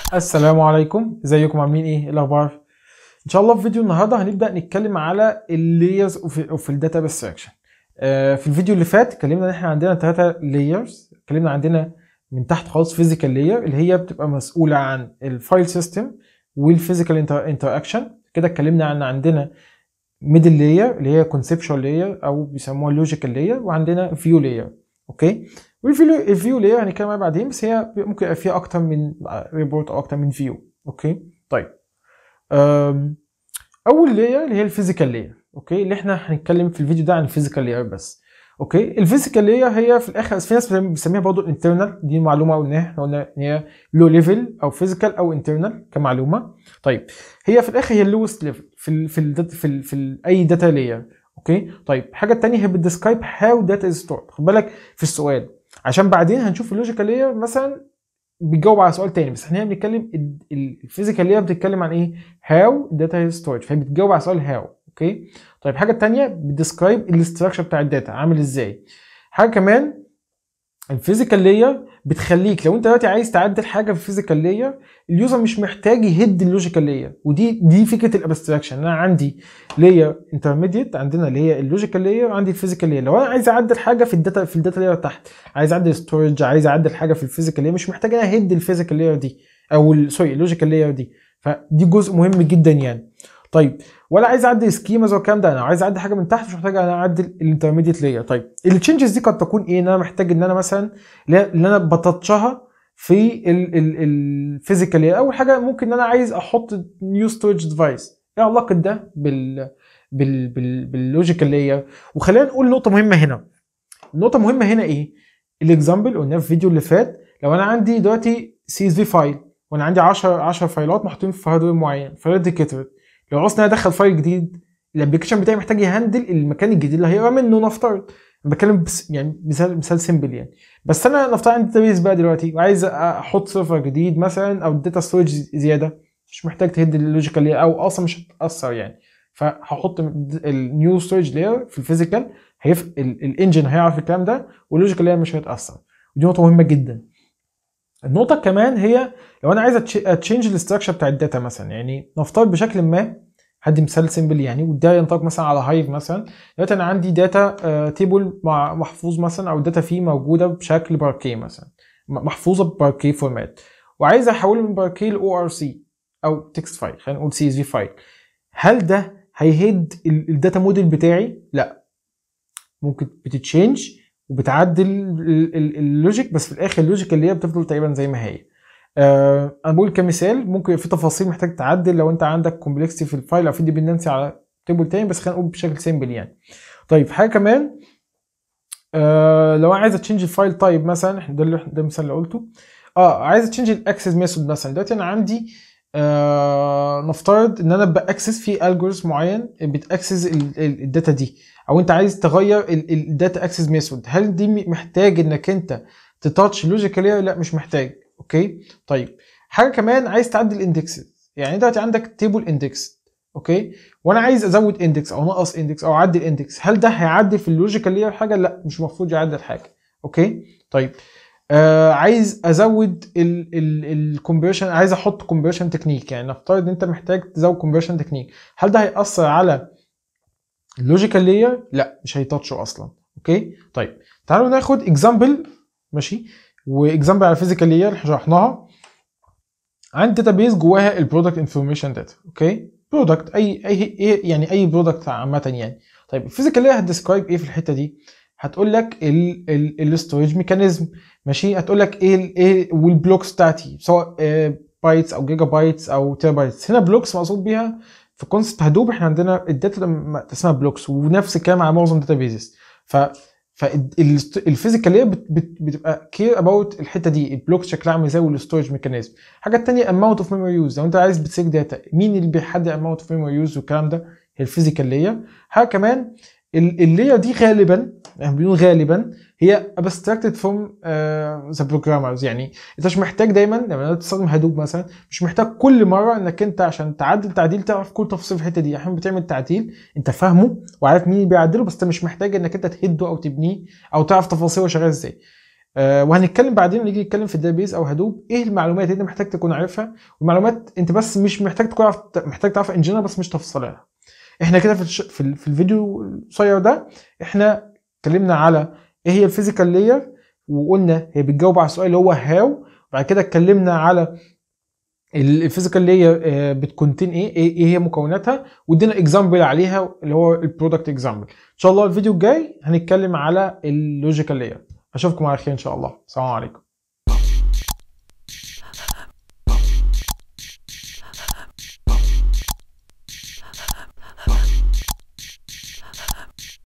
السلام عليكم ازيكم عاملين ايه إيه الاخبار ان شاء الله في فيديو النهارده هنبدا نتكلم على اللايرز اوف الداتا ابستراكشن في الفيديو اللي فات اتكلمنا ان احنا عندنا ثلاثه لايرز اتكلمنا عندنا من تحت خالص فيزيكال لاير اللي هي بتبقى مسؤوله عن الفايل سيستم والفيزيكال انتراكشن كده اتكلمنا عن عندنا ميدل لاير اللي هي كونسبشوال لاير او بيسموها لوجيكال لاير وعندنا فيو لاير اوكي والفيو لاير هنتكلم عليها بعدين بس هي ممكن يبقى فيها اكتر من ريبورت او اكتر من فيو اوكي طيب أم، اول لاير اللي هي الفيزيكال لاير اوكي اللي احنا هنتكلم في الفيديو ده عن الفيزيكال لاير بس اوكي الفيزيكال لاير هي في الاخر في ناس بتسميها برضه الانترنال دي معلومه قلناها احنا قلنا ان هي لو ليفل او فيزيكال او انترنال كمعلومه طيب هي في الاخر هي اللوست ليفل في ال في ال في, ال في ال اي داتا لاير اوكي طيب الحاجه الثانيه هي بتديسكرايب هاو داتا از ستورد خد بالك في السؤال عشان بعدين هنشوف اللوجيكال لاير مثلا بتجاوب على سؤال تاني بس احنا هنا بنتكلم الفيزيكال لاير بتتكلم عن ايه هاو داتا از ستورد فهي بتجاوب على سؤال هاو اوكي طيب الحاجه الثانيه بتديسكرايب الاستراكشر بتاع الداتا عامل ازاي حاجه كمان الفيزيكال لاير بتخليك لو انت دلوقتي عايز تعدل حاجه في الفيزيكال لاير اليوزر مش محتاج يهد اللوجيكال لاير ودي دي فكره الابستراكشن انا عندي لاير انترميديت عندنا اللي هي اللوجيكال لاير وعندي الفيزيكال لاير لو انا عايز اعدل حاجه في الداتا في الداتا لاير تحت عايز اعدل ستورج عايز اعدل حاجه في الفيزيكال لاير مش محتاج انا اهد الفيزيكال لاير دي او سوري اللوجيكال لاير دي فدي جزء مهم جدا يعني طيب ولا عايز اعدل سكيماز والكلام ده انا عايز اعدل حاجه من تحت مش محتاج انا اعدل الانترميديت لاير طيب التشنجز دي قد تكون ايه ان انا محتاج ان انا مثلا اللي انا بتاتشها في الفيزيكال لاير اول حاجه ممكن ان انا عايز احط نيو ستورج ديفايس ايه علاقه ده بال بال بال باللوجيكال لاير وخلينا نقول نقطه مهمه هنا النقطه مهمه هنا ايه الاكزامبل قلناه في الفيديو اللي فات لو انا عندي دلوقتي سي اس في فايل وانا عندي 10 10 فايلات محطوطين في هاردوير معين فايلات دي كترت لو عاوز ادخل فايل جديد الابلكيشن بتاعي محتاج يهندل المكان الجديد اللي هيقرا منه نفترض بتكلم بس يعني مثال مثال سيمبل يعني بس انا نفترض عندي داتابيس بقى دلوقتي وعايز احط سيرفر جديد مثلا او داتا ستورج زياده مش محتاج تهد اللوجيكال لاير او اصلا مش هتاثر يعني فهحط النيو ستورج لاير في الفيزيكال هيف الانجن هيعرف الكلام ده واللوجيكال لاير مش هيتاثر ودي نقطه مهمه جدا النقطه كمان هي لو انا عايز اتشينج الاستراكشر بتاع الداتا مثلا يعني نفترض بشكل ما هدي مثال سيمبل يعني وده ينطبق مثلا على هايف مثلا دلوقتي انا عندي داتا تيبل محفوظ مثلا او الداتا فيه موجوده بشكل باركيه مثلا محفوظه بباركيه فورمات وعايز احوله من باركيه لاو ار سي او تكست فايل خلينا نقول سي اس في فايل هل ده هيهد الداتا موديل بتاعي؟ لا ممكن بتتشينج وبتعدل اللوجيك بس في الاخر اللوجيك اللي هي بتفضل تقريبا زي ما هي أه انا بقول كمثال ممكن في تفاصيل محتاج تعدل لو انت عندك كومبلكسيتي في الفايل او في ديبندنسي على تيبل تاني بس خلينا نقول بشكل سيمبل يعني طيب حاجه كمان أه لو انا عايز اتشنج الفايل تايب مثلا ده اللي ده المثال اللي قلته اه عايز اتشنج الاكسس ميثود مثلا دلوقتي انا عندي آه نفترض ان انا باكسس في الجوريزم معين بتاكسس الداتا دي او انت عايز تغير الداتا اكسس ميثود هل دي محتاج انك انت تتاتش لوجيكال لا مش محتاج اوكي طيب حاجه كمان عايز تعدل اندكسز يعني انت دلوقتي عندك تيبل اندكس اوكي وانا عايز ازود اندكس او نقص اندكس او اعدل اندكس هل ده هيعدل في اللوجيكال لاير حاجه لا مش المفروض يعدل حاجه اوكي طيب آه عايز ازود الكونفرشن عايز احط كونفرشن تكنيك يعني نفترض ان انت محتاج تزود كونفرشن تكنيك هل ده هيأثر على اللوجيكال لاير لا مش هيتاتشه اصلا اوكي طيب تعالوا ناخد اكزامبل ماشي واكزامبل على الفيزيكال لاير شرحناها عندي داتابيز جواها البرودكت انفورميشن داتا اوكي برودكت اي اي يعني اي برودكت عامه يعني طيب الفيزيكال لاير هتديسكرايب ايه في الحته دي هتقول لك الستورج ميكانيزم ماشي هتقول لك ايه ايه والبلوكس بتاعتي سواء بايتس او جيجا بايتس او تيرا بايتس هنا بلوكس مقصود بيها في كونسبت هدوب احنا عندنا الداتا اسمها بلوكس ونفس الكلام على معظم الداتابيزز ف فالفيزيكال لاير بتبقى كير اباوت الحته دي البلوكس شكلها عامل ازاي والستورج ميكانيزم الحاجه الثانيه اماونت اوف ميموري يوز لو انت عايز بتسيك داتا مين اللي بيحدد اماونت اوف ميموري يوز والكلام ده هي الفيزيكال لاير حاجه كمان اللاير دي غالبا احنا بنقول غالبا هي abstracted from ذا uh, programmers يعني انت مش محتاج دايما لما تستخدم هدوب مثلا مش محتاج كل مره انك انت عشان تعدل تعديل تعرف كل تفاصيل في الحته دي احيانا بتعمل تعديل انت فاهمه وعارف مين اللي بيعدله بس انت مش محتاج انك انت تهده او تبنيه او تعرف تفاصيله شغال ازاي آه وهنتكلم بعدين نيجي نتكلم في الداتابيز او هدوب ايه المعلومات اللي انت محتاج تكون عارفها والمعلومات انت بس مش محتاج تكون عارف محتاج تعرفها ان جنرال بس مش تفصيلها احنا كده في الش... في, ال... في الفيديو القصير ده احنا اتكلمنا على ايه هي الفيزيكال لاير وقلنا هي بتجاوب على السؤال اللي هو هاو وبعد كده اتكلمنا على الفيزيكال لاير بتكونتين ايه ايه هي مكوناتها وادينا اكزامبل عليها اللي هو البرودكت اكزامبل ان شاء الله الفيديو الجاي هنتكلم على اللوجيكال لاير اشوفكم على خير ان شاء الله السلام عليكم